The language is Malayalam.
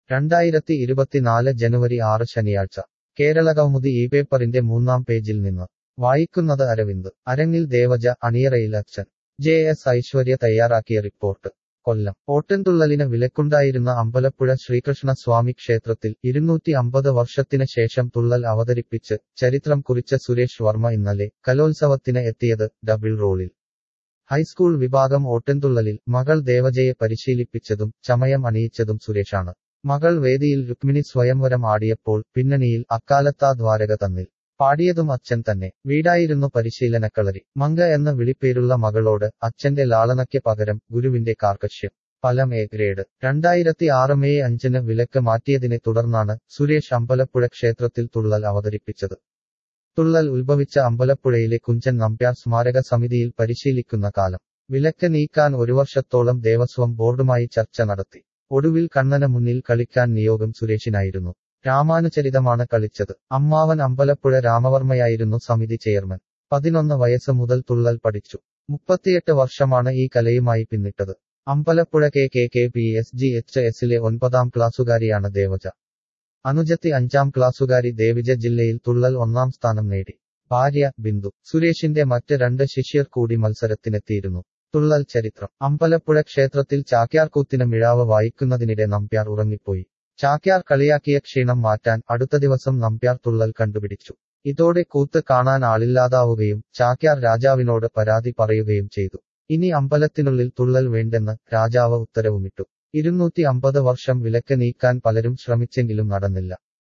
രണ്ടായിരത്തി ഇരുപത്തിനാല് ജനുവരി ആറ് ശനിയാഴ്ച കേരളകൗമുദി ഈ പേപ്പറിന്റെ മൂന്നാം പേജിൽ നിന്ന് വായിക്കുന്നത് അരവിന്ദ് അരങ്ങിൽ ദേവജ അണിയറയിൽ അച്ഛൻ ജെ എസ് ഐശ്വര്യ തയ്യാറാക്കിയ റിപ്പോർട്ട് കൊല്ലം ഓട്ടൻതുള്ളലിന് വിലക്കുണ്ടായിരുന്ന അമ്പലപ്പുഴ ശ്രീകൃഷ്ണ സ്വാമി ക്ഷേത്രത്തിൽ ഇരുന്നൂറ്റി അമ്പത് വർഷത്തിന് ശേഷം തുള്ളൽ അവതരിപ്പിച്ച് ചരിത്രം കുറിച്ച സുരേഷ് വർമ്മ ഇന്നലെ കലോത്സവത്തിന് എത്തിയത് ഡബിൾ റോളിൽ ഹൈസ്കൂൾ വിഭാഗം ഓട്ടൻതുള്ളലിൽ മകൾ ദേവജയെ പരിശീലിപ്പിച്ചതും ചമയം അണിയിച്ചതും സുരേഷാണ് മകൾ വേദിയിൽ രുക്മിണി സ്വയംവരം ആടിയപ്പോൾ പിന്നണിയിൽ അക്കാലത്താ ദ്വാരക തന്നിൽ പാടിയതും അച്ഛൻ തന്നെ വീടായിരുന്നു പരിശീലനക്കളരി മങ്ക എന്ന വിളിപ്പേരുള്ള മകളോട് അച്ഛന്റെ ലാളനയ്ക്ക് പകരം ഗുരുവിന്റെ കാർക്കശ്യം ഫലം എ ഗ്രേഡ് രണ്ടായിരത്തി ആറ് മെയ് അഞ്ചിന് വിലക്ക് മാറ്റിയതിനെ തുടർന്നാണ് സുരേഷ് അമ്പലപ്പുഴ ക്ഷേത്രത്തിൽ തുള്ളൽ അവതരിപ്പിച്ചത് തുള്ളൽ ഉത്ഭവിച്ച അമ്പലപ്പുഴയിലെ കുഞ്ചൻ നമ്പ്യാർ സ്മാരക സമിതിയിൽ പരിശീലിക്കുന്ന കാലം വിലക്ക് നീക്കാൻ ഒരു വർഷത്തോളം ദേവസ്വം ബോർഡുമായി ചർച്ച നടത്തി ഒടുവിൽ കണ്ണന് മുന്നിൽ കളിക്കാൻ നിയോഗം സുരേഷിനായിരുന്നു രാമാനുചരിതമാണ് കളിച്ചത് അമ്മാവൻ അമ്പലപ്പുഴ രാമവർമ്മയായിരുന്നു സമിതി ചെയർമാൻ പതിനൊന്ന് വയസ്സ് മുതൽ തുള്ളൽ പഠിച്ചു മുപ്പത്തിയെട്ട് വർഷമാണ് ഈ കലയുമായി പിന്നിട്ടത് Ambalappuzha K K K P S G H എസിലെ ഒൻപതാം ക്ലാസ്സുകാരിയാണ് ദേവജ അനുജത്തി അഞ്ചാം ക്ലാസ്സുകാരി ദേവിജ ജില്ലയിൽ തുള്ളൽ ഒന്നാം സ്ഥാനം നേടി ഭാര്യ ബിന്ദു സുരേഷിന്റെ മറ്റ് രണ്ട് ശിഷ്യർ കൂടി മത്സരത്തിനെത്തിയിരുന്നു തുള്ളൽ ചരിത്രം അമ്പലപ്പുഴ ക്ഷേത്രത്തിൽ ചാക്യാർകൂത്തിന് മിഴാവ് വായിക്കുന്നതിനിടെ നമ്പ്യാർ ഉറങ്ങിപ്പോയി ചാക്യാർ കളിയാക്കിയ ക്ഷീണം മാറ്റാൻ അടുത്ത ദിവസം നമ്പ്യാർ തുള്ളൽ കണ്ടുപിടിച്ചു ഇതോടെ കൂത്ത് കാണാൻ ആളില്ലാതാവുകയും ചാക്യാർ രാജാവിനോട് പരാതി പറയുകയും ചെയ്തു ഇനി അമ്പലത്തിനുള്ളിൽ തുള്ളൽ വേണ്ടെന്ന് രാജാവ് ഉത്തരവുമിട്ടു ഇരുന്നൂറ്റി അമ്പത് വർഷം വിലക്ക് നീക്കാൻ പലരും ശ്രമിച്ചെങ്കിലും നടന്നില്ല